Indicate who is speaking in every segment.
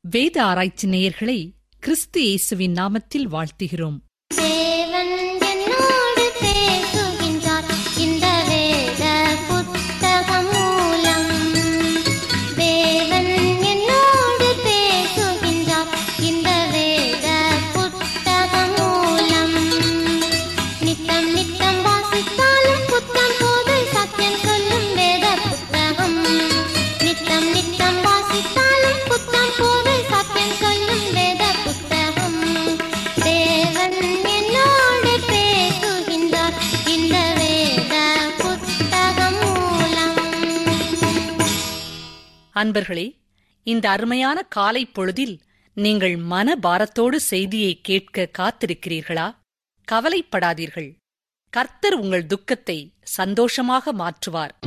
Speaker 1: வேத ஆராய்ச்சி நேயர்களை கிறிஸ்து இயேசுவின் நாமத்தில் வாழ்த்துகிறோம்
Speaker 2: தேவன் என்னோடு பேசுகின்றார் இந்த வேத புத்தகம் மூலம் தேவன் என்னோடு பேசுகின்றார் இந்த வேத புத்தகம் மூலம் நித்தம் நித்தம் வாசித்தாலும் புத்தம் போது சத்தியம் சொல்லும் வேத புத்தகம் நித்தம் நித்தம் வாசித்தாலும் புத்தம் போது சத்தியம் சொல்லும் வேத புத்தகம் தேவன் என்னோடு பேசுகின்றார் இந்த வேத புத்தகம் மூலம்
Speaker 1: அன்பர்களே இந்த அருமையான காலை பொழுதில் நீங்கள் மன பாரத்தோடு செய்தியை கேட்க காத்திருக்கிறீர்களா கவலைப்படாதீர்கள் கர்த்தர் உங்கள் துக்கத்தை சந்தோஷமாக மாற்றுவார்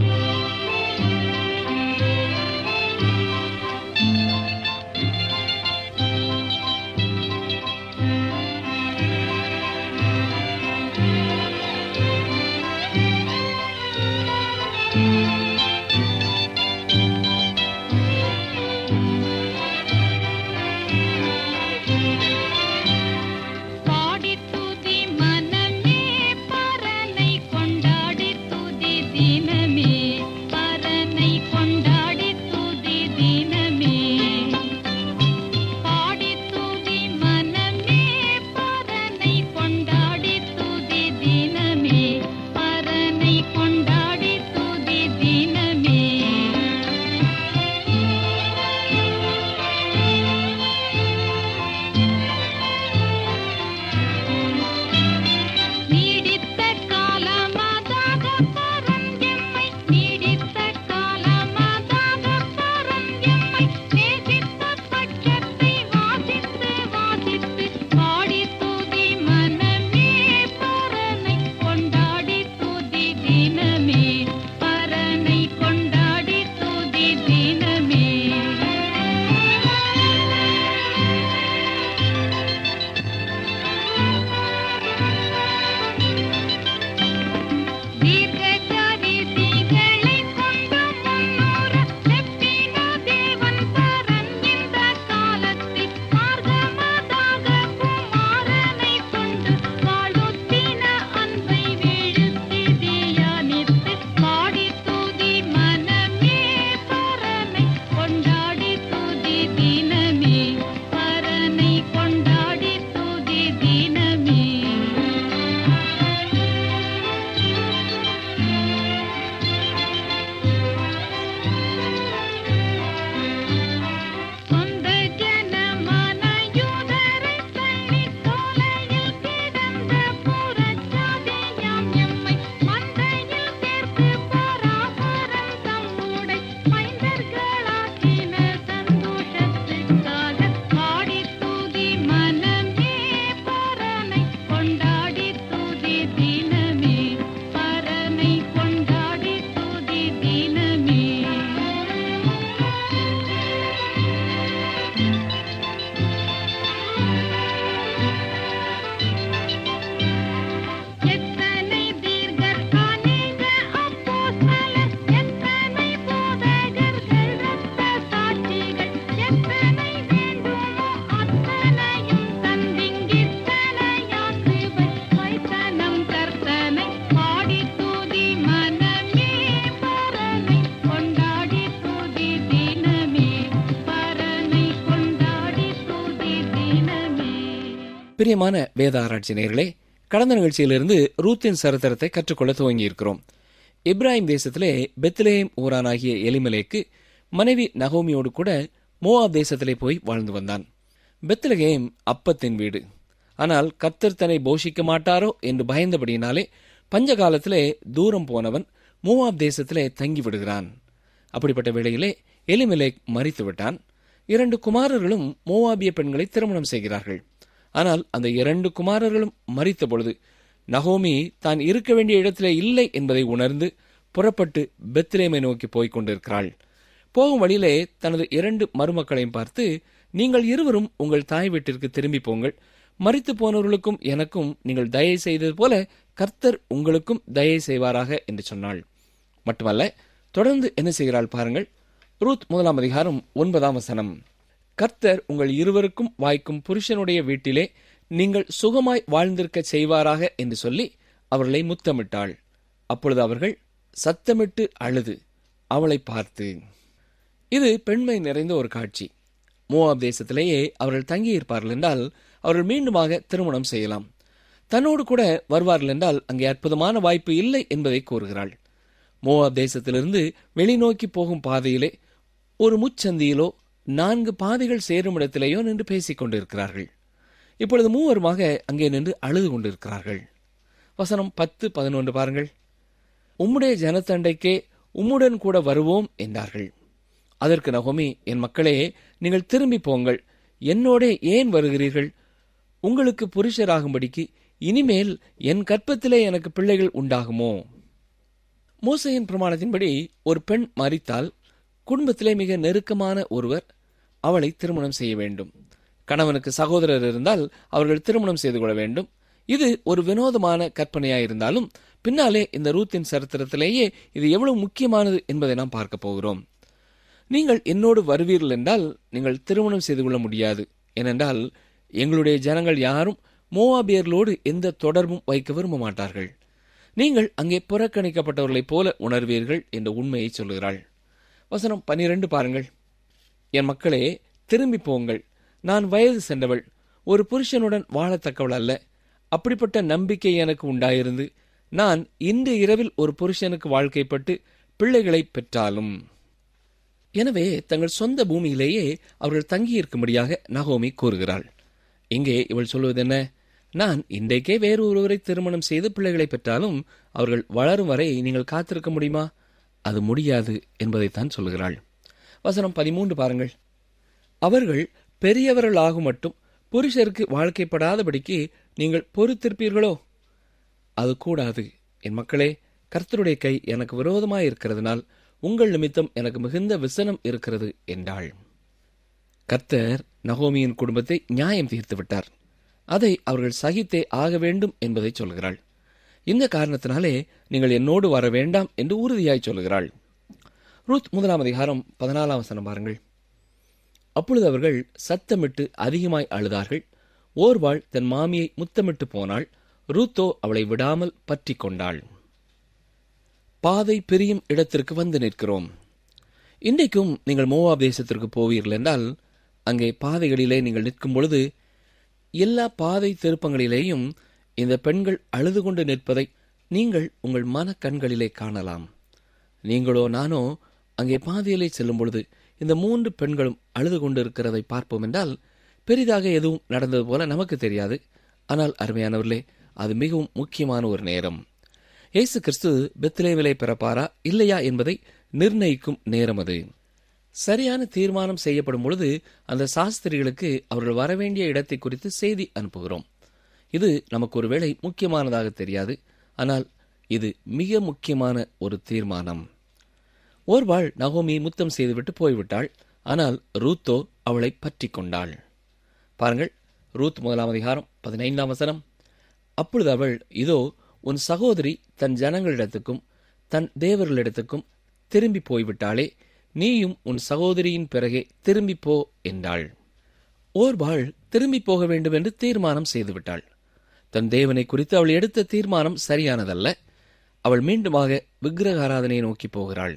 Speaker 3: பாடி துதி மனமே பரனை கொண்டாடி துதி தினமே பரனை கொண்டாடி துதி தினமே பாடி துதி மனமே பரனை கொண்டாடி துதி தினமே பரனை கொண்டாடி துதி தினமே நீடித்த காலமாக பரஞ்செம்மை நீடித்த காலமாக பரஞ்செம்மை நேசித்த பட்சத்தை வாசித்து வாசித்து பாடி துதி மனமே பரனை கொண்டாடி துதி தினமே பரனை கொண்டாடி துதி தினமே தீர்க்கதரிசிகளை கொண்டு முன்னூறு செப்பின தேவன் பரஞ்சின்ற காலத்தில் மார்கமதாக குமாரனை கொண்டு வாழுத்தின அன்பை வீழ்த்தி தியானித்து பாடி துதி மனமே பரனை கொண்டாடி துதி தினமே பரனை கொண்டாடி துதி தினமே சொந்த ஜனமான யூதரை தள்ளி தொலையில் கிடந்த புறஜாதியாம் எம்மை மந்தையில் சேர்த்து பராபரம் தம்முடை மைந்தர்களாக்கின சந்தோஷத்துக்காக பாடி துதி மனமே பரனை கொண்டாடி துதி தினமே பரனை கொண்டாடி துதி தினமே எத்தனை தீர்க்கர் அநேக அப்போஸ்தலர் எத்தனை போதகர்கள் இரத்த சாட்சிகள் எத்தனை வேண்டுமோ அத்தனையும் தந்திங்கித்தனையான் கிருபை வைத்தனம் கர்த்தனை பாடி துதி மனமே பரனை கொண்டாடி துதி தினமே பரனை கொண்டாடி துதி தினமே
Speaker 4: பிரியமான வேத ஆராய்ச்சி நேயர்களே கடந்த நிகழ்ச்சியிலிருந்து ரூத்தின் சரித்திரத்தை கற்றுக்கொள்ள துவங்கி இருக்கிறோம் இப்ராஹிம் தேசத்திலே பெத்லேயம் ஊரானாகிய எலிமலேக்கு மனைவி நகோமியோடு கூட மோவாப் தேசத்திலே போய் வாழ்ந்து வந்தான் பெத்லகேம் அப்பத்தின் வீடு ஆனால் கர்த்தர் தன்னை போஷிக்க மாட்டாரோ என்று பயந்தபடியினாலே பஞ்ச காலத்திலே தூரம் போனவன் மோவாப் தேசத்திலே தங்கி விடுகிறான் அப்படிப்பட்ட வேளையிலே எலிமெலேக் மறித்து விட்டான் இரண்டு குமாரர்களும் மோவாபிய பெண்களை திருமணம் செய்கிறார்கள் ஆனால் அந்த இரண்டு குமாரர்களும் மறித்த பொழுது நகோமி தான் இருக்க வேண்டிய இடத்திலே இல்லை என்பதை உணர்ந்து புறப்பட்டு பெத்லேமை நோக்கி போய்க் கொண்டிருக்கிறாள் போகும் வழியிலே தனது இரண்டு மருமக்களையும் பார்த்து நீங்கள் இருவரும் உங்கள் தாய் வீட்டிற்கு திரும்பி போங்கள் மறித்து போனவர்களுக்கும் எனக்கும் நீங்கள் தயை செய்தது போல கர்த்தர் உங்களுக்கும் தயை செய்வாராக என்று சொன்னாள் மட்டுமல்ல தொடர்ந்து என்ன செய்கிறாள் பாருங்கள் ரூத் முதலாம் அதிகாரம் ஒன்பதாம் வசனம் கர்த்தர் உங்கள் இருவருக்கும் வாய்க்கும் புருஷனுடைய வீட்டிலே நீங்கள் சுகமாய் வாழ்ந்திருக்க செய்வாராக என்று சொல்லி அவர்களை முத்தமிட்டாள் அப்பொழுது அவர்கள் சத்தமிட்டு அழுது அவளை பார்த்து இது பெண்மை நிறைந்த ஒரு காட்சி மோவாப் தேசத்திலேயே அவர்கள் தங்கியிருப்பார்கள் என்றால் அவர்கள் மீண்டுமாக திருமணம் செய்யலாம் தன்னோடு கூட வருவார்கள் என்றால் அங்கே அற்புதமான வாய்ப்பு இல்லை என்பதை கூறுகிறாள் மோவாப் தேசத்திலிருந்து வெளிநோக்கி போகும் பாதையிலே ஒரு முச்சந்தியிலோ நான்கு பாதைகள் சேரும் இடத்திலேயோ நின்று பேசிக் கொண்டிருக்கிறார்கள் இப்பொழுது மூவருமாக அங்கே நின்று அழுது கொண்டிருக்கிறார்கள் வசனம் பத்து பதினொன்று பாருங்கள் உம்முடைய ஜனத்தண்டைக்கே உம்முடன் கூட வருவோம் என்றார்கள் அதற்கு நகோமி என் மக்களே நீங்கள் திரும்பி போங்கள் என்னோடே ஏன் வருகிறீர்கள் உங்களுக்கு புருஷராகும்படிக்கு இனிமேல் என் கற்பத்திலே எனக்கு பிள்ளைகள் உண்டாகுமோ மோசையின் பிரமாணத்தின்படி ஒரு பெண் மறித்தால் குடும்பத்திலே மிக நெருக்கமான ஒருவர் அவளை திருமணம் செய்ய வேண்டும் கணவனுக்கு சகோதரர் இருந்தால் அவர்கள் திருமணம் செய்து கொள்ள வேண்டும் இது ஒரு வினோதமான கற்பனையாயிருந்தாலும் பின்னாலே இந்த ரூத்தின் சரித்திரத்திலேயே இது எவ்வளவு முக்கியமானது என்பதை நாம் பார்க்க போகிறோம் நீங்கள் என்னோடு வருவீர்கள் என்றால் நீங்கள் திருமணம் செய்து கொள்ள முடியாது ஏனென்றால் எங்களுடைய ஜனங்கள் யாரும் மோவாபியர்களோடு எந்த தொடர்பும் வைக்க விரும்ப மாட்டார்கள் நீங்கள் அங்கே புறக்கணிக்கப்பட்டவர்களைப் போல உணர்வீர்கள் என்ற உண்மையை சொல்லுகிறாள் வசனம் பனிரெண்டு பாருங்கள் என் மக்களே திரும்பி போங்கள் நான் வயது சென்றவள் ஒரு புருஷனுடன் வாழத்தக்கவள் அல்ல அப்படிப்பட்ட நம்பிக்கை எனக்கு உண்டாயிருந்து நான் இன்று இரவில் ஒரு புருஷனுக்கு வாழ்க்கைப்பட்டு பிள்ளைகளை பெற்றாலும் எனவே தங்கள் சொந்த பூமியிலேயே அவர்கள் தங்கியிருக்கும்படியாக நகோமி கூறுகிறாள் இங்கே இவள் சொல்வது என்ன நான் இன்றைக்கே வேறு ஒருவரை திருமணம் செய்து பிள்ளைகளை பெற்றாலும் அவர்கள் வளரும் வரை நீங்கள் காத்திருக்க முடியுமா அது முடியாது என்பதைத்தான் சொல்கிறாள் வசனம் பதிமூன்று பாருங்கள் அவர்கள் பெரியவர்கள் ஆகும் மட்டும் புருஷருக்கு வாழ்க்கைப்படாதபடிக்கு நீங்கள் பொறுத்திருப்பீர்களோ அது கூடாது என் மக்களே கர்த்தருடைய கை எனக்கு விரோதமாய் இருக்கிறதுனால் உங்கள் நிமித்தம் எனக்கு மிகுந்த விசனம் இருக்கிறது என்றாள் கர்த்தர் நகோமியின் குடும்பத்தை நியாயம் தீர்த்து விட்டார் அதை அவர்கள் சகித்தே ஆக வேண்டும் என்பதை சொல்கிறாள் இந்த காரணத்தினாலே நீங்கள் என்னோடு வர வேண்டாம் என்று உறுதியாய் சொல்கிறாள் ரூத் முதலாம் அதிகாரம் பதினாலாம் வசனம் பாருங்கள் அப்பொழுது அவர்கள் சத்தமிட்டு அதிகமாய் அழுதார்கள் ஓர்வாள் தன் மாமியை முத்தமிட்டு போனாள் ரூத்தோ அவளை விடாமல் பற்றி கொண்டாள் பாதை பிரியும் இடத்திற்கு வந்து நிற்கிறோம் இன்றைக்கும் நீங்கள் மோவாப் தேசத்திற்கு போவீர்கள் என்றால் அங்கே பாதைகளிலே நீங்கள் நிற்கும் பொழுது எல்லா பாதை திருப்பங்களிலேயும் இந்த பெண்கள் அழுது கொண்டு நிற்பதை நீங்கள் உங்கள் மன கண்களிலே காணலாம் நீங்களோ நானோ அங்கே பாதையிலே செல்லும் பொழுது இந்த மூன்று பெண்களும் அழுது கொண்டு இருக்கிறதை பார்ப்போம் என்றால் பெரிதாக எதுவும் நடந்தது போல நமக்கு தெரியாது ஆனால் அருமையானவர்களே அது மிகவும் முக்கியமான ஒரு நேரம் இயேசு கிறிஸ்து பெத்லேவிலே பிறப்பாரா இல்லையா என்பதை நிர்ணயிக்கும் நேரம் அது சரியான தீர்மானம் செய்யப்படும் பொழுது அந்த சாஸ்திரிகளுக்கு அவர்கள் வரவேண்டிய இடத்தை குறித்து செய்தி அனுப்புகிறோம் இது நமக்கு ஒருவேளை முக்கியமானதாக தெரியாது ஆனால் இது மிக முக்கியமான ஒரு தீர்மானம் ஓர்வாள் நகோமி முத்தம் செய்துவிட்டு போய்விட்டாள் ஆனால் ரூத்தோ அவளை பற்றி கொண்டாள் பாருங்கள் ரூத் முதலாம் அதிகாரம் பதினைந்தாம் வசனம் அப்பொழுது அவள் இதோ உன் சகோதரி தன் ஜனங்களிடத்துக்கும் தன் தேவர்களிடத்துக்கும் திரும்பி போய்விட்டாளே நீயும் உன் சகோதரியின் பிறகே திரும்பி போ என்றாள் ஓர்பாள் திரும்பி போக வேண்டும் என்று தீர்மானம் செய்துவிட்டாள் தன் தேவனை குறித்து அவள் எடுத்த தீர்மானம் சரியானதல்ல அவள் மீண்டுமாக விக்கிரக ஆராதனையை நோக்கி போகிறாள்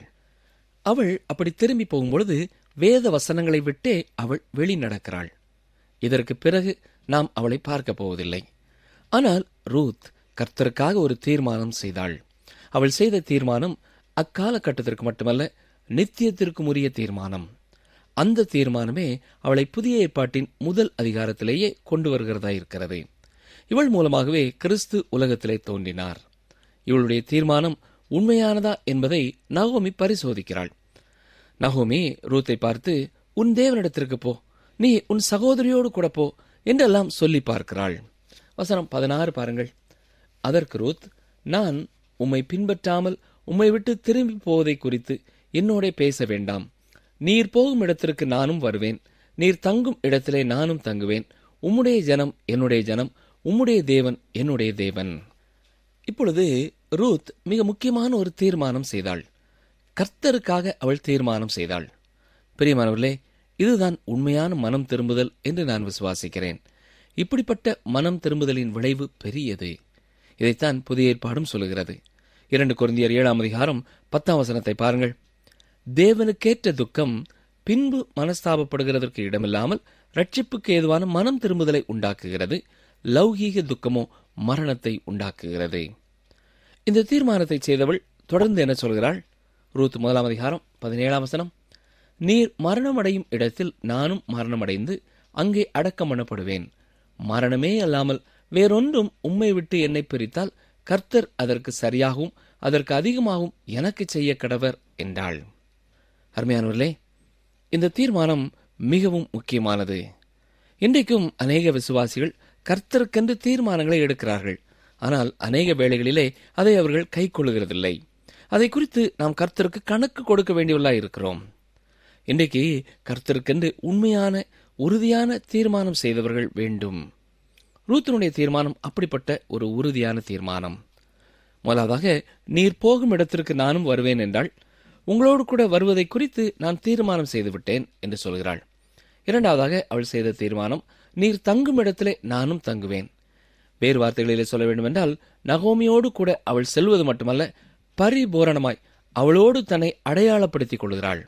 Speaker 4: அவள் அப்படி திரும்பி போகும்பொழுது வேத வசனங்களை விட்டே அவள் வெளி நடக்கிறாள் இதற்கு பிறகு நாம் அவளை பார்க்க போவதில்லை ஆனால் ரூத் கர்த்தருக்காக ஒரு தீர்மானம் செய்தாள் அவள் செய்த தீர்மானம் அக்காலகட்டத்திற்கு மட்டுமல்ல நித்தியத்திற்கும் உரிய தீர்மானம் அந்த தீர்மானமே அவளை புதிய ஏற்பாட்டின் முதல் அதிகாரத்திலேயே கொண்டு வருகிறதா இருக்கிறது இவள் மூலமாகவே கிறிஸ்து உலகத்திலே தோன்றினார் இவளுடைய தீர்மானம் உண்மையானதா என்பதை நகோமி பரிசோதிக்கிறாள் நகோமி ரூத்தை பார்த்து உன் தேவனிடத்திற்கு போ நீ உன் சகோதரியோடு கூட போ என்றெல்லாம் சொல்லி பார்க்கிறாள் வசனம் பதினாறு பாருங்கள் அதற்கு ரூத் நான் உம்மை பின்பற்றாமல் உம்மை விட்டு திரும்பி போவதை குறித்து என்னோட பேச வேண்டாம் நீர் போகும் இடத்திற்கு நானும் வருவேன் நீர் தங்கும் இடத்திலே நானும் தங்குவேன் உம்முடைய ஜனம் என்னுடைய ஜனம் உம்முடைய தேவன் என்னுடைய தேவன் இப்பொழுது ரூத் மிக முக்கியமான ஒரு தீர்மானம் செய்தாள் கர்த்தருக்காக அவள் தீர்மானம் செய்தாள் பிரியமானவர்களே இதுதான் உண்மையான மனம் திரும்புதல் என்று நான் விசுவாசிக்கிறேன் இப்படிப்பட்ட மனம் திரும்புதலின் விளைவு பெரியது இதைத்தான் புதிய ஏற்பாடும் சொல்லுகிறது இரண்டு குருந்தியர் ஏழாம் அதிகாரம் பத்தாம் வசனத்தை பாருங்கள் தேவனுக்கேற்ற துக்கம் பின்பு மனஸ்தாபப்படுகிறதற்கு இடமில்லாமல் ரட்சிப்புக்கு ஏதுவான மனம் திரும்புதலை உண்டாக்குகிறது லௌகீக துக்கமோ மரணத்தை உண்டாக்குகிறது இந்த தீர்மானத்தை செய்தவள் தொடர்ந்து என்ன சொல்கிறாள் ரூத் முதலாம் அதிகாரம் பதினேழாம் வசனம் நீர் மரணமடையும் இடத்தில் நானும் மரணமடைந்து அங்கே அடக்கம் பண்ணப்படுவேன் மரணமே அல்லாமல் வேறொன்றும் உம்மை விட்டு என்னை பிரித்தால் கர்த்தர் அதற்கு சரியாகவும் அதற்கு அதிகமாகவும் எனக்கு செய்ய கடவர் என்றாள் அருமையானவர்களே இந்த தீர்மானம் மிகவும் முக்கியமானது இன்றைக்கும் அநேக விசுவாசிகள் கர்த்தருக்கென்று தீர்மானங்களை எடுக்கிறார்கள் ஆனால் அநேக வேளைகளிலே அதை அவர்கள் கை கொள்ளுகிறதில்லை அதை குறித்து நாம் கர்த்தருக்கு கணக்கு கொடுக்க வேண்டியவர்களாய் இருக்கிறோம் இன்றைக்கு கர்த்தருக்கென்று உண்மையான உறுதியான தீர்மானம் செய்தவர்கள் வேண்டும் ரூத்தினுடைய தீர்மானம் அப்படிப்பட்ட ஒரு உறுதியான தீர்மானம் முதலாவதாக நீர் போகும் இடத்திற்கு நானும் வருவேன் என்றால் உங்களோடு கூட வருவதை குறித்து நான் தீர்மானம் செய்துவிட்டேன் என்று சொல்கிறாள் இரண்டாவதாக அவள் செய்த தீர்மானம் நீர் தங்கும் இடத்திலே நானும் தங்குவேன் வேறு வார்த்தைகளிலே சொல்ல வேண்டுமென்றால் நகோமியோடு கூட அவள் செல்வது மட்டுமல்ல பரிபூரணமாய் அவளோடு தன்னை அடையாளப்படுத்திக் கொள்கிறாள்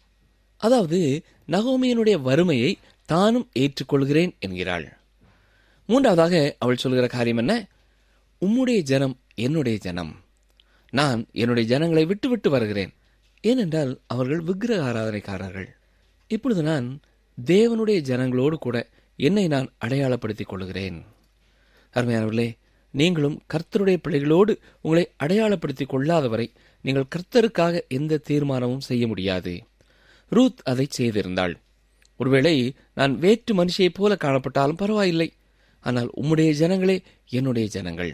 Speaker 4: அதாவது நகோமியனுடைய வறுமையை தானும் ஏற்றுக்கொள்கிறேன் என்கிறாள் மூன்றாவதாக அவள் சொல்கிற காரியம் என்ன உம்முடைய ஜனம் என்னுடைய ஜனம் நான் என்னுடைய ஜனங்களை விட்டு விட்டு வருகிறேன் ஏனென்றால் அவர்கள் விக்கிரக ஆராதனைக்காரர்கள் இப்பொழுது நான் தேவனுடைய ஜனங்களோடு கூட என்னை நான் அடையாளப்படுத்திக் கொள்கிறேன் அருமையானவர்களே நீங்களும் கர்த்தருடைய பிள்ளைகளோடு உங்களை அடையாளப்படுத்திக் கொள்ளாதவரை நீங்கள் கர்த்தருக்காக எந்த தீர்மானமும் செய்ய முடியாது ரூத் அதை செய்திருந்தாள் ஒருவேளை நான் வேற்று மனுஷியைப் போல காணப்பட்டாலும் பரவாயில்லை ஆனால் உம்முடைய ஜனங்களே என்னுடைய ஜனங்கள்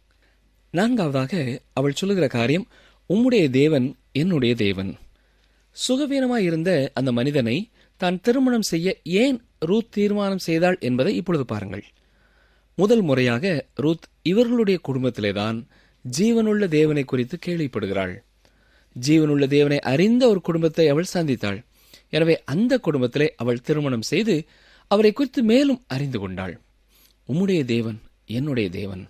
Speaker 4: நான்காவதாக அவள் சொல்லுகிற காரியம் உம்முடைய தேவன் என்னுடைய தேவன் சுகவீனமாயிருந்த அந்த மனிதனை தான் திருமணம் செய்ய ஏன் ரூத் தீர்மானம் செய்தாள் என்பதை இப்பொழுது பாருங்கள் முதல் முறையாக ரூத் இவர்களுடைய குடும்பத்திலேதான் ஜீவனுள்ள தேவனை குறித்து கேள்விப்படுகிறாள் ஜீவனுள்ள தேவனை அறிந்த ஒரு குடும்பத்தை அவள் சந்தித்தாள் எனவே அந்த குடும்பத்திலே அவள் திருமணம் செய்து அவரை குறித்து மேலும் அறிந்து கொண்டாள் உம்முடைய தேவன் என்னுடைய தேவன்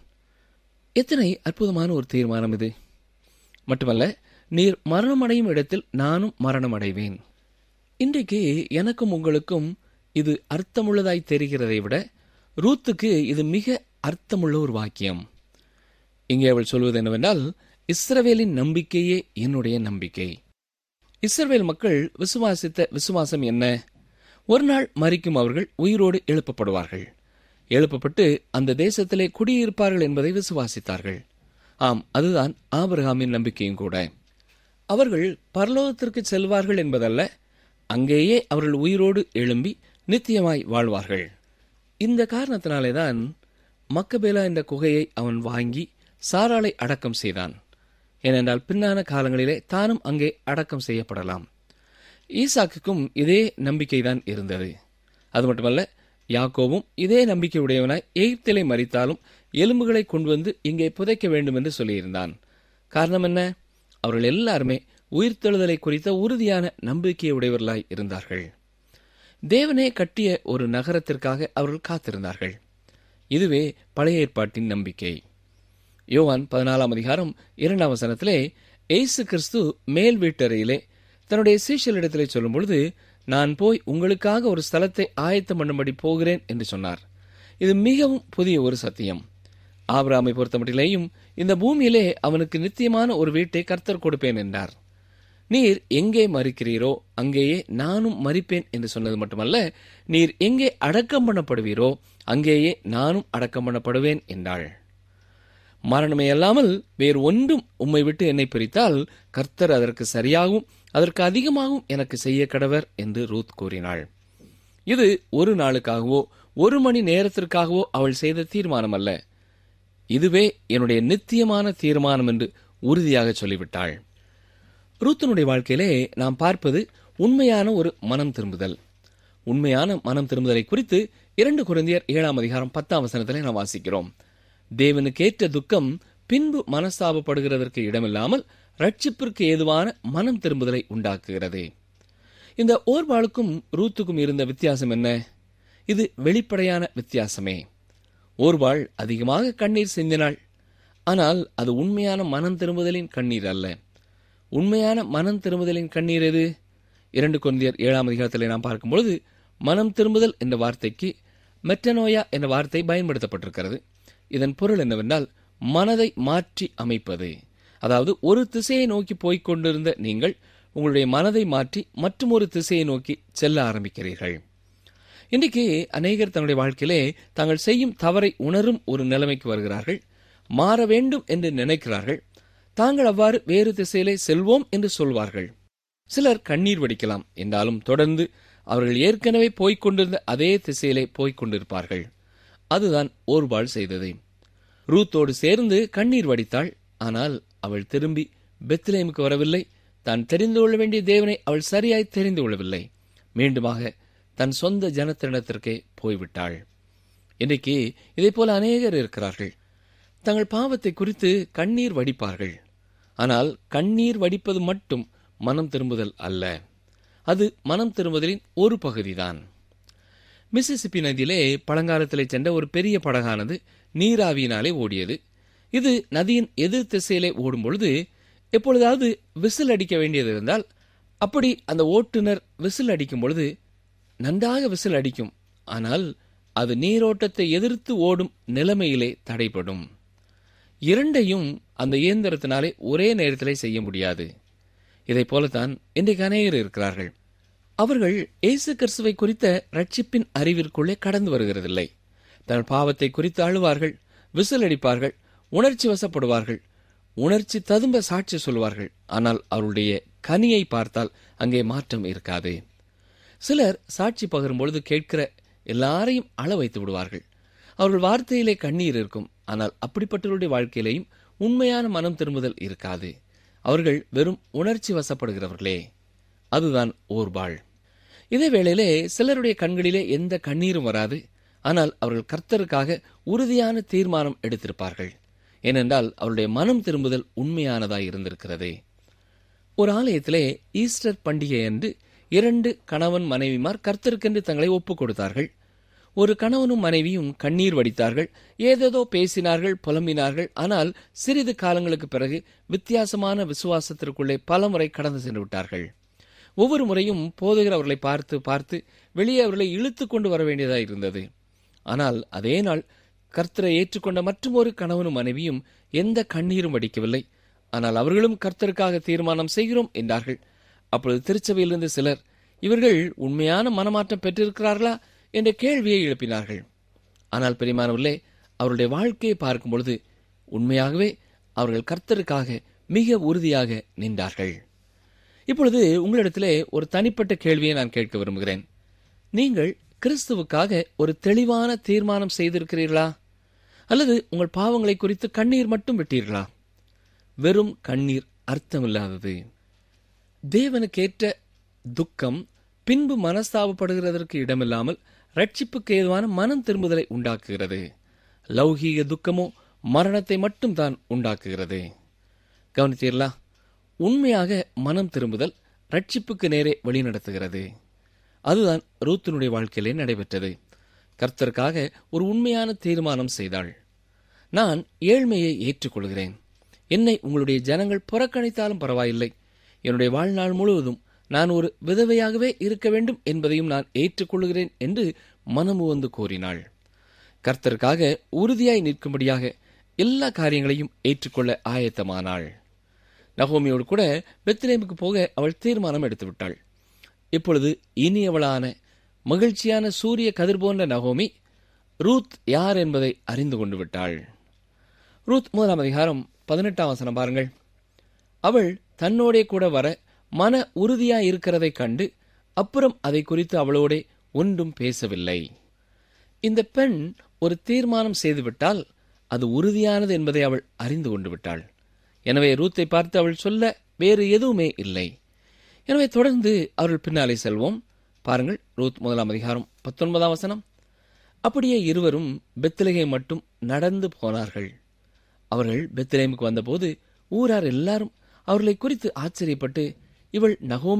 Speaker 4: எத்தனை அற்புதமான ஒரு தீர்மானம் இது மட்டுமல்ல நீர் மரணமடையும் இடத்தில் நானும் மரணமடைவேன் இன்றைக்கு எனக்கும் உங்களுக்கும் இது அர்த்தமுள்ளதாய் தெரிகிறதை விட ரூத்துக்கு இது மிக அர்த்தமுள்ள ஒரு வாக்கியம் இங்கே அவள் சொல்வது என்னவென்றால் இஸ்ரவேலின் நம்பிக்கையே என்னுடைய நம்பிக்கை இஸ்ரவேல் மக்கள் விசுவாசித்த விசுவாசம் என்ன ஒரு நாள் மறிக்கும் அவர்கள் உயிரோடு எழுப்பப்படுவார்கள் எழுப்பப்பட்டு அந்த தேசத்திலே குடியிருப்பார்கள் என்பதை விசுவாசித்தார்கள் ஆம் அதுதான் ஆபிரகாமின் நம்பிக்கையும் கூட அவர்கள் பரலோகத்திற்கு செல்வார்கள் என்பதல்ல அங்கேயே அவர்கள் உயிரோடு எழும்பி நித்தியமாய் வாழ்வார்கள் இந்த காரணத்தினாலேதான் மக்கபேலா என்ற குகையை அவன் வாங்கி சாராளை அடக்கம் செய்தான் ஏனென்றால் பின்னான காலங்களிலே தானும் அங்கே அடக்கம் செய்யப்படலாம் ஈசாக்குக்கும் இதே நம்பிக்கைதான் இருந்தது அது மட்டுமல்ல யாக்கோவும் இதே நம்பிக்கை உடையவனாய் எகிப்திலே மறித்தாலும் எலும்புகளை கொண்டு வந்து இங்கே புதைக்க வேண்டும் என்று சொல்லியிருந்தான் காரணம் என்ன அவர்கள் எல்லாருமே உயிர்த்தெழுதலை குறித்த உறுதியான நம்பிக்கை உடையவர்களாய் இருந்தார்கள் தேவனே கட்டிய ஒரு நகரத்திற்காக அவர்கள் காத்திருந்தார்கள் இதுவே பழைய ஏற்பாட்டின் நம்பிக்கை யோவான் பதினாலாம் அதிகாரம் இரண்டாம் வசனத்திலே எய்சு கிறிஸ்து மேல் வீட்டறையிலே தன்னுடைய சீஷலிடத்திலே சொல்லும் பொழுது நான் போய் உங்களுக்காக ஒரு ஸ்தலத்தை ஆயத்தம் பண்ணும்படி போகிறேன் என்று சொன்னார் இது மிகவும் புதிய ஒரு சத்தியம் ஆபிராமை பொறுத்தமட்டிலேயும் இந்த பூமியிலே அவனுக்கு நித்தியமான ஒரு வீட்டை கர்த்தர் கொடுப்பேன் என்றார் நீர் எங்கே மறிக்கிறீரோ அங்கேயே நானும் மறிப்பேன் என்று சொன்னது மட்டுமல்ல நீர் எங்கே அடக்கம் பண்ணப்படுவீரோ அங்கேயே நானும் அடக்கம் பண்ணப்படுவேன் என்றாள் மரணமே அல்லாமல் வேறு ஒன்றும் உம்மை விட்டு என்னை பிரித்தால் கர்த்தர் அதற்கு சரியாகவும் அதற்கு அதிகமாகவும் எனக்கு செய்ய கடவர் என்று ரூத் கூறினாள் இது ஒரு நாளுக்காகவோ ஒரு மணி நேரத்திற்காகவோ அவள் செய்த தீர்மானம் அல்ல இதுவே என்னுடைய நித்தியமான தீர்மானம் என்று உறுதியாக சொல்லிவிட்டாள் ரூத்தனுடைய வாழ்க்கையிலே நாம் பார்ப்பது உண்மையான ஒரு மனம் திரும்புதல் உண்மையான மனம் திரும்புதலை குறித்து இரண்டு குழந்தையர் ஏழாம் அதிகாரம் பத்தாம் வசனத்திலே நாம் வாசிக்கிறோம் தேவனுக்கேற்ற துக்கம் பின்பு மனஸ்தாபப்படுகிறதற்கு இடமில்லாமல் ரட்சிப்பிற்கு ஏதுவான மனம் திரும்புதலை உண்டாக்குகிறது இந்த ஓர்பாளுக்கும் ரூத்துக்கும் இருந்த வித்தியாசம் என்ன இது வெளிப்படையான வித்தியாசமே ஓர்பாள் அதிகமாக கண்ணீர் சிந்தினாள் ஆனால் அது உண்மையான மனம் திரும்புதலின் கண்ணீர் அல்ல உண்மையான மனம் திரும்புதலின் கண்ணீர் எது இரண்டு கொந்தியர் ஏழாம் அதிகாரத்தில் நாம் பார்க்கும்பொழுது மனம் திரும்புதல் என்ற வார்த்தைக்கு மெட்டனோயா என்ற வார்த்தை பயன்படுத்தப்பட்டிருக்கிறது இதன் பொருள் என்னவென்றால் மனதை மாற்றி அமைப்பது அதாவது ஒரு திசையை நோக்கி போய்க் கொண்டிருந்த நீங்கள் உங்களுடைய மனதை மாற்றி மற்றொரு திசையை நோக்கி செல்ல ஆரம்பிக்கிறீர்கள் இன்றைக்கு அநேகர் தங்களுடைய வாழ்க்கையிலே தாங்கள் செய்யும் தவறை உணரும் ஒரு நிலைமைக்கு வருகிறார்கள் மாற வேண்டும் என்று நினைக்கிறார்கள் தாங்கள் அவ்வாறு வேறு திசையிலே செல்வோம் என்று சொல்வார்கள் சிலர் கண்ணீர் வடிக்கலாம் என்றாலும் தொடர்ந்து அவர்கள் ஏற்கனவே போய்க் கொண்டிருந்த அதே திசையிலே போய்க் கொண்டிருப்பார்கள் அதுதான் ஓர்பாள் செய்தது ரூத்தோடு சேர்ந்து கண்ணீர் வடித்தாள் ஆனால் அவள் திரும்பி பெத்லேமுக்கு வரவில்லை தான் தெரிந்து கொள்ள வேண்டிய தேவனை அவள் சரியாய் தெரிந்து கொள்ளவில்லை மீண்டுமாக தன் சொந்த ஜனத்தினிடத்திற்கே போய்விட்டாள் இன்றைக்கு இதைப் போல அநேகர் இருக்கிறார்கள் தங்கள் பாவத்தை குறித்து கண்ணீர் வடிப்பார்கள் ஆனால் கண்ணீர் வடிப்பது மட்டும் மனம் திரும்புதல் அல்ல அது மனம் திரும்புதலின் ஒரு பகுதிதான் மிசிசிப்பி நதியிலே பழங்காலத்திலே சென்ற ஒரு பெரிய படகானது நீராவியினாலே ஓடியது இது நதியின் எதிர் திசையிலே ஓடும் பொழுது எப்பொழுதாவது விசில் அடிக்க வேண்டியது இருந்தால் அப்படி அந்த ஓட்டுநர் விசில் அடிக்கும் பொழுது நன்றாக விசில் அடிக்கும் ஆனால் அது நீரோட்டத்தை எதிர்த்து ஓடும் நிலைமையிலே தடைப்படும் இரண்டையும் அந்த இயந்திரத்தினாலே ஒரே நேரத்திலே செய்ய முடியாது இதைப் போலத்தான் இன்றைக்கு அநேகர் இருக்கிறார்கள் அவர்கள் இயேசு கிறிஸ்துவை குறித்த ரட்சிப்பின் அறிவிற்குள்ளே கடந்து வருகிறதில்லை தன் பாவத்தை குறித்து அழுவார்கள் விசில் அடிப்பார்கள் உணர்ச்சி வசப்படுவார்கள் உணர்ச்சி ததும்ப சாட்சி சொல்வார்கள் ஆனால் அவருடைய கனியை பார்த்தால் அங்கே மாற்றம் இருக்காது சிலர் சாட்சி பகரும் பொழுது கேட்கிற எல்லாரையும் அள வைத்து விடுவார்கள் அவர்கள் வார்த்தையிலே கண்ணீர் இருக்கும் ஆனால் அப்படிப்பட்டவருடைய வாழ்க்கையிலேயும் உண்மையான மனம் திரும்புதல் இருக்காது அவர்கள் வெறும் உணர்ச்சி வசப்படுகிறவர்களே அதுதான் ஓர்பாள் இதே வேளையிலே சிலருடைய கண்களிலே எந்த கண்ணீரும் வராது ஆனால் அவர்கள் கர்த்தருக்காக உறுதியான தீர்மானம் எடுத்திருப்பார்கள் ஏனென்றால் அவருடைய மனம் திரும்புதல் உண்மையானதாய் இருந்திருக்கிறது ஒரு ஆலயத்திலே ஈஸ்டர் பண்டிகை அன்று இரண்டு கணவன் மனைவிமார் கர்த்தருக்கென்று தங்களை ஒப்புக் கொடுத்தார்கள் ஒரு கணவனும் மனைவியும் கண்ணீர் வடித்தார்கள் ஏதேதோ பேசினார்கள் புலம்பினார்கள் ஆனால் சிறிது காலங்களுக்கு பிறகு வித்தியாசமான விசுவாசத்திற்குள்ளே பலமுறை கடந்து சென்று விட்டார்கள் ஒவ்வொரு முறையும் போதகர் அவர்களை பார்த்து பார்த்து வெளியே அவர்களை இழுத்து கொண்டு வர வேண்டியதாக இருந்தது ஆனால் அதே நாள் கர்த்தரை ஏற்றுக்கொண்ட மற்றும் ஒரு கணவனும் மனைவியும் எந்த கண்ணீரும் வடிக்கவில்லை ஆனால் அவர்களும் கர்த்தருக்காக தீர்மானம் செய்கிறோம் என்றார்கள் அப்பொழுது திருச்சபையிலிருந்து சிலர் இவர்கள் உண்மையான மனமாற்றம் பெற்றிருக்கிறார்களா என்ற கேள்வியை எழுப்பினார்கள் ஆனால் பெரியமானவர்களே அவருடைய வாழ்க்கையை பார்க்கும் பொழுது உண்மையாகவே அவர்கள் கர்த்தருக்காக மிக உறுதியாக நின்றார்கள் இப்பொழுது உங்களிடத்திலே ஒரு தனிப்பட்ட கேள்வியை நான் கேட்க விரும்புகிறேன் நீங்கள் கிறிஸ்துவுக்காக ஒரு தெளிவான தீர்மானம் செய்திருக்கிறீர்களா அல்லது உங்கள் பாவங்களை குறித்து கண்ணீர் மட்டும் விட்டீர்களா வெறும் கண்ணீர் அர்த்தமில்லாதது தேவனுக்கேற்ற துக்கம் பின்பு மனஸ்தாபப்படுகிறதற்கு இடமில்லாமல் ரட்சிப்புக்கு ஏதுவான மனம் திரும்புதலை உண்டாக்குகிறது லௌகீக துக்கமோ மரணத்தை மட்டும் தான் உண்டாக்குகிறது கவனித்தீர்களா உண்மையாக மனம் திரும்புதல் ரட்சிப்புக்கு நேரே வழிநடத்துகிறது அதுதான் ரூத்தினுடைய வாழ்க்கையிலே நடைபெற்றது கர்த்தருக்காக ஒரு உண்மையான தீர்மானம் செய்தாள் நான் ஏழ்மையை ஏற்றுக்கொள்கிறேன் என்னை உங்களுடைய ஜனங்கள் புறக்கணித்தாலும் பரவாயில்லை என்னுடைய வாழ்நாள் முழுவதும் நான் ஒரு விதவையாகவே இருக்க வேண்டும் என்பதையும் நான் ஏற்றுக்கொள்கிறேன் என்று மனமுவந்து கோரினாள் கர்த்தருக்காக உறுதியாய் நிற்கும்படியாக எல்லா காரியங்களையும் ஏற்றுக்கொள்ள ஆயத்தமானாள் நகோமியோடு கூட பெத்லேமுக்கு போக அவள் தீர்மானம் எடுத்துவிட்டாள் இப்பொழுது இனியவளான மகிழ்ச்சியான சூரிய கதிர் போன்ற நகோமி ரூத் யார் என்பதை அறிந்து கொண்டு விட்டாள் ரூத் முதலாம் அதிகாரம் பதினெட்டாம் வசனம் பாருங்கள் அவள் தன்னோடே கூட வர மன உறுதியாய் இருக்கிறதைக் கண்டு அப்புறம் அதை குறித்து அவளோடே ஒன்றும் பேசவில்லை இந்த பெண் ஒரு தீர்மானம் செய்துவிட்டால் அது உறுதியானது என்பதை அவள் அறிந்து கொண்டு விட்டாள் எனவே ரூத்தை பார்த்து அவள் சொல்ல வேறு எதுவுமே இல்லை எனவே தொடர்ந்து அவர்கள் பின்னாலே செல்வோம் பாருங்கள் ரூத் முதலாம் அதிகாரம் பத்தொன்பதாம் வசனம் அப்படியே இருவரும் பெத்திலகை மட்டும் நடந்து போனார்கள் அவர்கள் பெத்திலேமுக்கு வந்தபோது ஊரார் எல்லாரும் அவர்களை குறித்து ஆச்சரியப்பட்டு இவள் நகோமியோ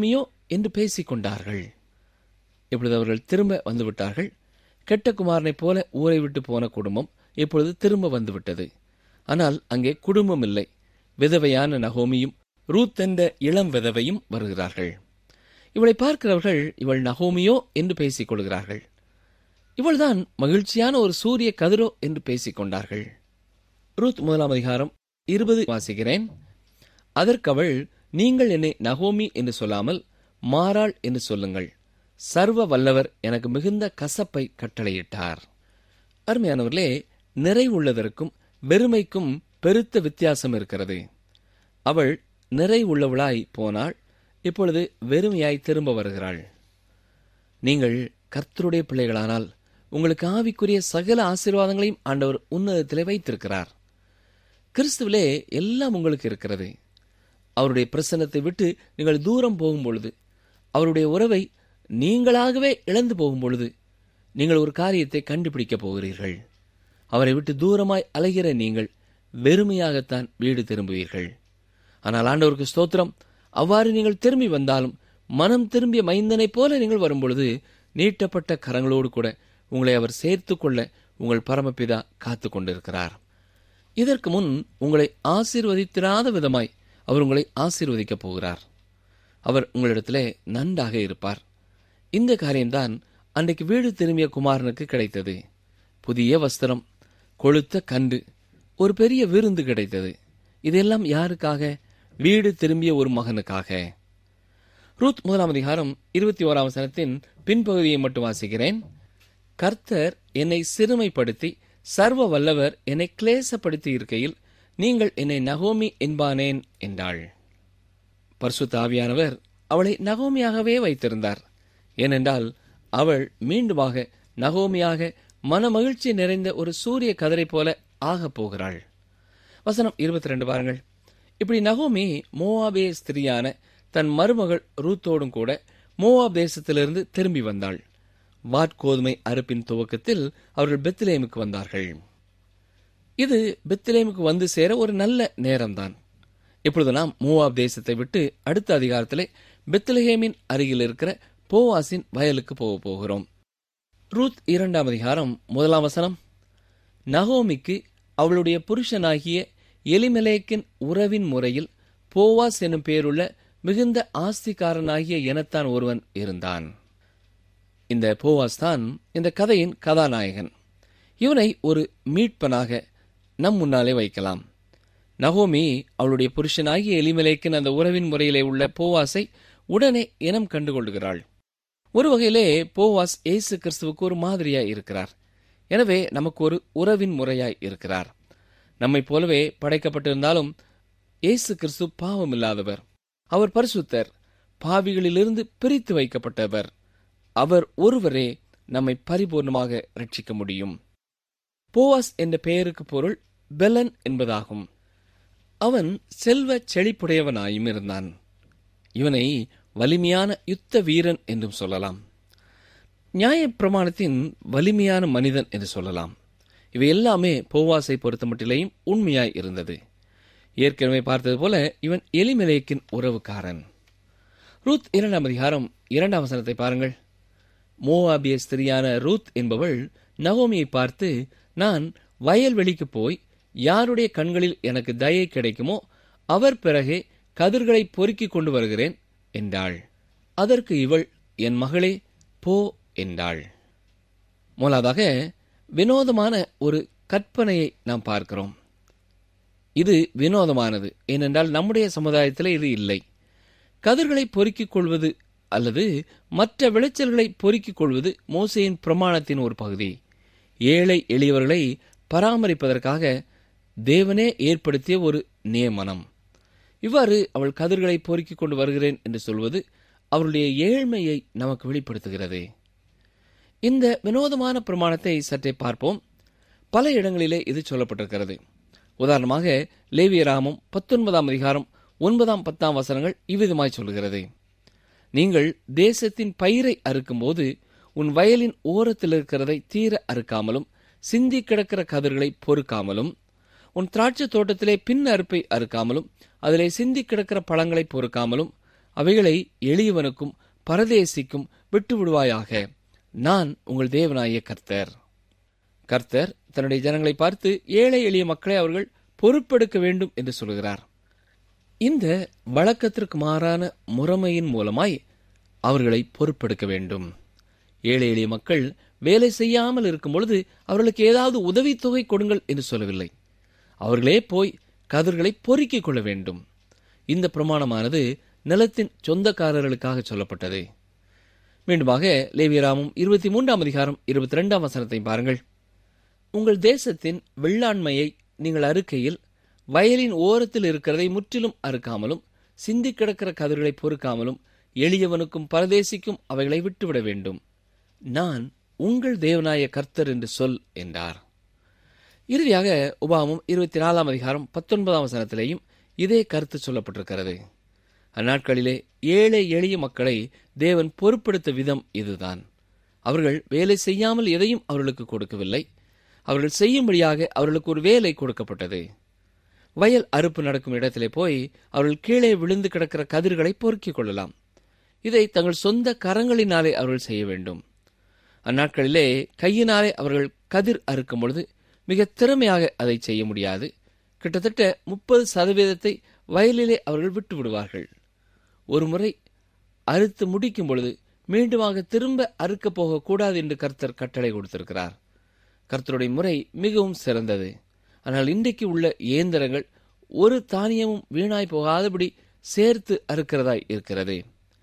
Speaker 4: என்று பேசிக் கொண்டார்கள் இப்பொழுது அவர்கள் திரும்ப வந்துவிட்டார்கள் கெட்ட குமாரனைப் போல ஊரை விட்டு போன குடும்பம் இப்பொழுது திரும்ப வந்துவிட்டது ஆனால் அங்கே குடும்பம் இல்லை விதவையான நகோமியும் ரூத் என்ற இளம் விதவையும் வருகிறார்கள் இவளை பார்க்கிறவர்கள் இவள் நகோமியோ என்று பேசிக் கொள்கிறார்கள் இவள்தான் மகிழ்ச்சியான ஒரு சூரிய கதிரோ என்று பேசிக் கொண்டார்கள் ரூத் முதலாம் அதிகாரம் இருபது வாசிக்கிறேன் அதற்கவள் நீங்கள் என்னை நகோமி என்று சொல்லாமல் மாறாள் என்று சொல்லுங்கள் சர்வ வல்லவர் எனக்கு மிகுந்த கசப்பை கட்டளையிட்டார் அருமையானவர்களே நிறைவுள்ளதற்கும் வெறுமைக்கும் பெருத்த வித்தியாசம் இருக்கிறது அவள் நிறைவுள்ளவளாய் போனாள் இப்பொழுது வெறுமையாய் திரும்ப வருகிறாள் நீங்கள் கர்த்தருடைய பிள்ளைகளானால் உங்களுக்கு ஆவிக்குரிய சகல ஆசீர்வாதங்களையும் ஆண்டவர் உன்னதத்திலே வைத்திருக்கிறார் கிறிஸ்துவிலே எல்லாம் உங்களுக்கு இருக்கிறது அவருடைய பிரசன்னத்தை விட்டு நீங்கள் தூரம் போகும் பொழுது அவருடைய உறவை நீங்களாகவே இழந்து போகும் பொழுது நீங்கள் ஒரு காரியத்தை கண்டுபிடிக்கப் போகிறீர்கள் அவரை விட்டு தூரமாய் அலைகிற நீங்கள் வெறுமையாகத்தான் வீடு திரும்புவீர்கள் ஆனால் ஆண்டவருக்கு ஸ்தோத்திரம் அவ்வாறு நீங்கள் திரும்பி வந்தாலும் மனம் திரும்பிய மைந்தனைப் போல நீங்கள் வரும்பொழுது நீட்டப்பட்ட கரங்களோடு கூட உங்களை அவர் சேர்த்துக் கொள்ள உங்கள் பரமபிதா காத்து கொண்டிருக்கிறார் இதற்கு முன் உங்களை ஆசீர்வதித்திராத விதமாய் அவர் உங்களை ஆசீர்வதிக்கப் போகிறார் அவர் உங்களிடத்திலே நன்றாக இருப்பார் இந்த காரியம்தான் அன்றைக்கு வீடு திரும்பிய குமாரனுக்கு கிடைத்தது புதிய வஸ்திரம் கொழுத்த கண்டு ஒரு பெரிய விருந்து கிடைத்தது இதெல்லாம் யாருக்காக வீடு திரும்பிய ஒரு மகனுக்காக ரூத் முதலாம் அதிகாரம் இருபத்தி ஓராம் வசனத்தின் பின்பகுதியை மட்டும் வாசிக்கிறேன் கர்த்தர் என்னை சிறுமைப்படுத்தி சர்வ வல்லவர் என்னை கிளேசப்படுத்தி இருக்கையில் நீங்கள் என்னை நகோமி என்பானேன் என்றாள் பரிசுத்த ஆவியானவர் அவளை நகோமியாகவே வைத்திருந்தார் ஏனென்றால் அவள் மீண்டுமாக நகோமியாக மனமகிழ்ச்சி நிறைந்த ஒரு சூரிய கதிரை போல ஆகப் போகிறாள் வசனம் இருபத்தி ரெண்டு பாருங்கள் இப்படி நகோமி மோவாபே ஸ்திரியான தன் மருமகள் ரூத்தோடும் கூட மோவாப் தேசத்திலிருந்து திரும்பி வந்தாள் வாட்கோதுமை அறுப்பின் துவக்கத்தில் அவர்கள் பெத்லேமுக்கு வந்தார்கள் இது பெத்லேமுக்கு வந்து சேர ஒரு நல்ல நேரம்தான் இப்பொழுது நாம் மூவாப் தேசத்தை விட்டு அடுத்த அதிகாரத்திலே பெத்லஹேமின் அருகில் இருக்கிற போவாசின் வயலுக்கு போக போகிறோம் ரூத் இரண்டாம் அதிகாரம் முதலாம் வசனம் நகோமிக்கு அவளுடைய புருஷனாகிய எலிமெலேக்கின் உறவின் முறையில் போவாஸ் எனும் பேருள்ள மிகுந்த ஆஸ்திகாரனாகிய இனத்தான் ஒருவன் இருந்தான் இந்த போவாஸ் தான் இந்த கதையின் கதாநாயகன் இவனை ஒரு மீட்பனாக நம் முன்னாலே வைக்கலாம் நகோமி அவளுடைய புருஷனாகிய எலிமலேக்கின் அந்த உறவின் முறையிலே உள்ள போவாஸை உடனே இனம் கண்டுகொள்கிறாள் ஒரு வகையிலே போவாஸ் இயேசு கிறிஸ்துவுக்கு ஒரு மாதிரியாய் இருக்கிறார் எனவே நமக்கு ஒரு உறவின் முறையாய் இருக்கிறார் நம்மைப் போலவே படைக்கப்பட்டிருந்தாலும் இயேசு கிறிஸ்து பாவமில்லாதவர் அவர் பரிசுத்தர் பாவிகளிலிருந்து பிரித்து வைக்கப்பட்டவர் அவர் ஒருவரே நம்மை பரிபூர்ணமாக ரட்சிக்க முடியும் போவாஸ் என்ற பெயருக்கு பொருள் பெலன் என்பதாகும் அவன் செல்வ செழிப்புடையவனாயும் இருந்தான் இவனை வலிமையான யுத்த வீரன் என்றும் சொல்லலாம் நியாயப் பிரமாணத்தின் வலிமையான மனிதன் என்று சொல்லலாம் இவை எல்லாமே போவாசை பொறுத்தமட்டிலேயும் உண்மையாய் இருந்தது ஏற்கனவே பார்த்தது போல இவன் எலிமெலேக்கின் உறவுக்காரன் ரூத் இரண்டாம் அதிகாரம் இரண்டாம் வசனத்தை பாருங்கள் மோவாபிய ஸ்திரியான ரூத் என்பவள் நகோமியை பார்த்து நான் வயல்வெளிக்கு போய் யாருடைய கண்களில் எனக்கு தயை கிடைக்குமோ அவர் பிறகே கதிர்களை பொறுக்கிக் கொண்டு வருகிறேன் என்றாள் அதற்கு இவள் என் மகளே போ என்றாள் முதலாவதாக வினோதமான ஒரு கற்பனையை நாம் பார்க்கிறோம் இது வினோதமானது ஏனென்றால் நம்முடைய சமுதாயத்தில் இது இல்லை கதிர்களை பொறுக்கிக் கொள்வது அல்லது மற்ற விளைச்சல்களை பொறுக்கிக் கொள்வது மோசையின் பிரமாணத்தின் ஒரு பகுதி ஏழை எளியவர்களை பராமரிப்பதற்காக தேவனே ஏற்படுத்திய ஒரு நியமனம் இவ்வாறு அவள் கதிர்களை பொறுக்கிக் கொண்டு வருகிறேன் என்று சொல்வது அவருடைய ஏழ்மையை நமக்கு வெளிப்படுத்துகிறது இந்த வினோதமான பிரமாணத்தை சற்றே பார்ப்போம் பல இடங்களிலே இது சொல்லப்பட்டிருக்கிறது உதாரணமாக லேவியராமம் பத்தொன்பதாம் அதிகாரம் ஒன்பதாம் பத்தாம் வசனங்கள் இவ்விதமாய் சொல்கிறது நீங்கள் தேசத்தின் பயிரை அறுக்கும்போது உன் வயலின் ஓரத்தில் இருக்கிறதை தீர அறுக்காமலும் சிந்தி கிடக்கிற கதிர்களை பொறுக்காமலும் உன் திராட்சை தோட்டத்திலே பின் அறுப்பை அறுக்காமலும் அதிலே சிந்தி கிடக்கிற பழங்களை பொறுக்காமலும் அவைகளை எளியவனுக்கும் பரதேசிக்கும் விட்டு விடுவாயாக நான் உங்கள் தேவனாய கர்த்தர் கர்த்தர் தன்னுடைய ஜனங்களை பார்த்து ஏழை எளிய மக்களை அவர்கள் பொறுப்பெடுக்க வேண்டும் என்று சொல்கிறார் இந்த வழக்கத்திற்கு மாறான முறைமையின் மூலமாய் அவர்களை பொறுப்பெடுக்க வேண்டும் ஏழை எளிய மக்கள் வேலை செய்யாமல் இருக்கும் பொழுது அவர்களுக்கு ஏதாவது உதவித்தொகை கொடுங்கள் என்று சொல்லவில்லை அவர்களே போய் கதிர்களை பொறுக்கிக் கொள்ள வேண்டும் இந்த பிரமாணமானது நிலத்தின் சொந்தக்காரர்களுக்காக சொல்லப்பட்டது மீண்டுமாக லேவியராமும் இருபத்தி மூன்றாம் அதிகாரம் இருபத்தி ரெண்டாம் வசனத்தை பாருங்கள் உங்கள் தேசத்தின் வெள்ளாண்மையை நீங்கள் அறுக்கையில் வயலின் ஓரத்தில் இருக்கிறதை முற்றிலும் அறுக்காமலும் சிந்தி கிடக்கிற கதிர்களை பொறுக்காமலும் எளியவனுக்கும் பரதேசிக்கும் அவைகளை விட்டுவிட வேண்டும் நான் உங்கள் தேவனாய கர்த்தர் என்று சொல் என்றார் இறுதியாக உபாமும் இருபத்தி நாலாம் அதிகாரம் பத்தொன்பதாம் வசனத்திலேயும் இதே கருத்து சொல்லப்பட்டிருக்கிறது அந்நாட்களிலே ஏழை எளிய மக்களை தேவன் பொறுப்படுத்த விதம் இதுதான் அவர்கள் வேலை செய்யாமல் எதையும் அவர்களுக்கு கொடுக்கவில்லை அவர்கள் செய்யும்படியாக அவர்களுக்கு ஒரு வேலை கொடுக்கப்பட்டது வயல் அறுப்பு நடக்கும் இடத்திலே போய் அவர்கள் கீழே விழுந்து கிடக்கிற கதிர்களை பொறுக்கிக் கொள்ளலாம் இதை தங்கள் சொந்த கரங்களினாலே அவர்கள் செய்ய வேண்டும் அந்நாட்களிலே கையினாலே அவர்கள் கதிர் அறுக்கும் பொழுது மிக திறமையாக அதை செய்ய முடியாது கிட்டத்தட்ட முப்பது சதவீதத்தை வயலிலே அவர்கள் விட்டு விடுவார்கள் ஒரு முறை அறுத்து முடிக்கும் பொழுது மீண்டுமாக திரும்ப அறுக்கப் போகக்கூடாது என்று கர்த்தர் கட்டளை கொடுத்திருக்கிறார் கர்த்தருடைய முறை மிகவும் சிறந்தது ஆனால் இன்றைக்கு உள்ள இயந்திரங்கள் ஒரு தானியமும் வீணாய் போகாதபடி சேர்த்து அறுக்கிறதாய் இருக்கிறது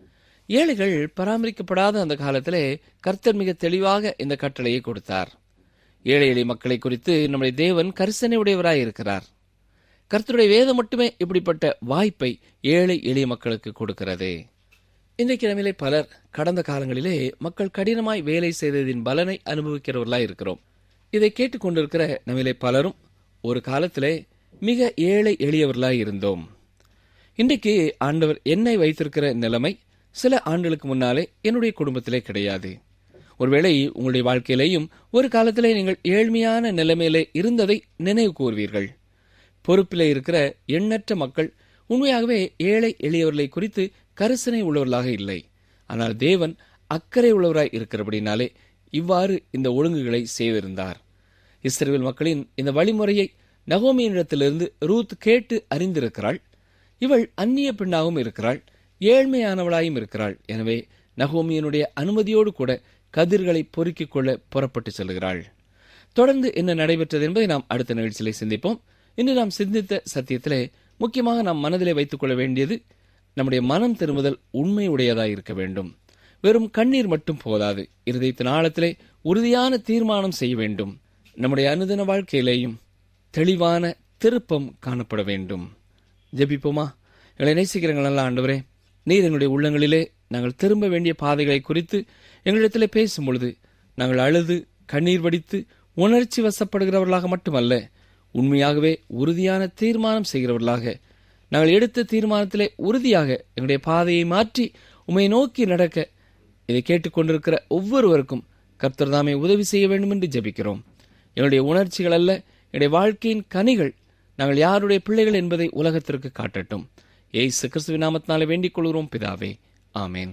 Speaker 4: ஏழைகள் பராமரிக்கப்படாத அந்த காலத்திலே கர்த்தர் மிக தெளிவாக இந்த கட்டளையை கொடுத்தார் ஏழை எளிய மக்களை குறித்து நம்முடைய தேவன் கரிசனை உடையவராய் இருக்கிறார் கர்த்தருடைய வேதம் மட்டுமே இப்படிப்பட்ட வாய்ப்பை ஏழை எளிய மக்களுக்கு கொடுக்கிறது இன்றைக்கு நம்மிலே பலர் கடந்த காலங்களிலே மக்கள் கடினமாய் வேலை செய்ததின் பலனை அனுபவிக்கிறவர்களாய் இருக்கிறோம் இதை கேட்டுக்கொண்டிருக்கிற நம்மிலே பலரும் ஒரு காலத்திலே மிக ஏழை எளியவர்களாய் இருந்தோம் இன்றைக்கு ஆண்டவர் என்னை வைத்திருக்கிற நிலைமை சில ஆண்டுகளுக்கு முன்னாலே என்னுடைய குடும்பத்திலே கிடையாது ஒருவேளை உங்களுடைய வாழ்க்கையிலேயும் ஒரு காலத்திலே நீங்கள் ஏழ்மையான நிலைமையிலே இருந்ததை நினைவு கூறுவீர்கள் பொறுப்பிலே இருக்கிற எண்ணற்ற மக்கள் உண்மையாகவே ஏழை எளியவர்களை குறித்து கரிசனை உள்ளவர்களாக இல்லை ஆனால் தேவன் அக்கறை உள்ளவராய் இருக்கிறபடினாலே இவ்வாறு இந்த ஒழுங்குகளை செய்திருந்தார் இஸ்ரேல் மக்களின் இந்த வழிமுறையை நகோமியினிடத்திலிருந்து ரூத் கேட்டு அறிந்திருக்கிறாள் இவள் அந்நிய பெண்ணாகவும் இருக்கிறாள் ஏழ்மையானவளாயும் இருக்கிறாள் எனவே நகோமியனுடைய அனுமதியோடு கூட கதிர்களை பொறுக்கிக் கொள்ள புறப்பட்டு செல்கிறாள் தொடர்ந்து என்ன நடைபெற்றது என்பதை நாம் அடுத்த நிகழ்ச்சியிலே சிந்திப்போம் இன்று நாம் சிந்தித்த சத்தியத்திலே முக்கியமாக நாம் மனதிலே வைத்துக் கொள்ள வேண்டியது நம்முடைய மனம் திரும்புதல் உண்மையுடையதாய் இருக்க வேண்டும் வெறும் கண்ணீர் மட்டும் போதாது இருதயத்தின் ஆழத்திலே உறுதியான தீர்மானம் செய்ய வேண்டும் நம்முடைய அனுதின வாழ்க்கையிலேயும் தெளிவான திருப்பம் காணப்பட வேண்டும் ஜெபிப்போமா எங்களை நேசிக்கிறங்கள் நல்ல ஆண்டவரே நீர் எங்களுடைய உள்ளங்களிலே நாங்கள் திரும்ப வேண்டிய பாதைகளை குறித்து எங்களிடத்திலே பேசும் பொழுது நாங்கள் அழுது கண்ணீர் வடித்து உணர்ச்சி வசப்படுகிறவர்களாக மட்டுமல்ல உண்மையாகவே உறுதியான தீர்மானம் செய்கிறவர்களாக நாங்கள் எடுத்த தீர்மானத்திலே உறுதியாக எங்களுடைய பாதையை மாற்றி உம்மை நோக்கி நடக்க இதை கேட்டுக்கொண்டிருக்கிற ஒவ்வொருவருக்கும் கர்த்தர் தாமே உதவி செய்ய வேண்டும் என்று ஜெபிக்கிறோம் எங்களுடைய உணர்ச்சிகள் அல்ல எங்களுடைய வாழ்க்கையின் கனிகள் நாங்கள் யாருடைய பிள்ளைகள் என்பதை உலகத்திற்கு காட்டட்டும் ஏசு கிறிஸ்துவின் நாமத்தினாலே வேண்டிக் கொள்கிறோம் பிதாவே ஆமேன்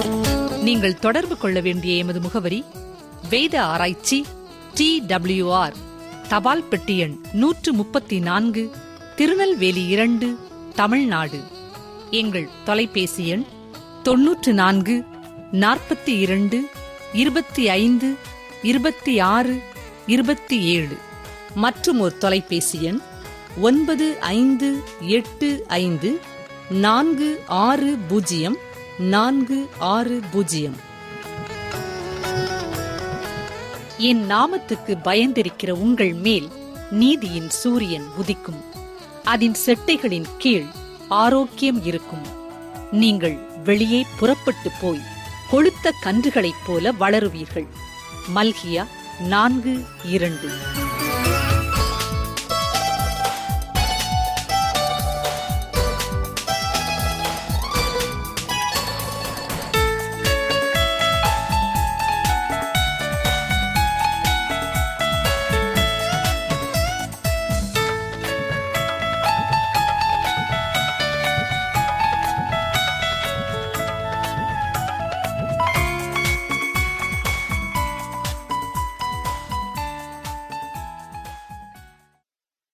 Speaker 1: நீங்கள் தொடர்பு கொள்ள வேண்டிய எமது முகவரி வேத ஆராய்ச்சி டி டபிள்யூஆர் தபால் பெட்டி எண் நூற்று முப்பத்தி நான்கு திருநெல்வேலி இரண்டு தமிழ்நாடு எங்கள் தொலைபேசி எண் தொன்னூற்று நான்கு நாற்பத்தி இரண்டு இருபத்தி ஐந்து இருபத்தி ஆறு இருபத்தி ஏழு மற்றும் ஒரு தொலைபேசி எண் ஒன்பது ஐந்து எட்டு ஐந்து நான்கு ஆறு பூஜ்ஜியம் நான்கு ஆறு பூஜ்ஜியம் என் நாமத்துக்கு பயந்திருக்கிற உங்கள் மேல் நீதியின் சூரியன் உதிக்கும் அதன் செட்டைகளின் கீழ் ஆரோக்கியம் இருக்கும் நீங்கள் வெளியே புறப்பட்டு போய் கொழுத்த கன்றுகளைப் போல வளருவீர்கள் மல்கியா நான்கு இரண்டு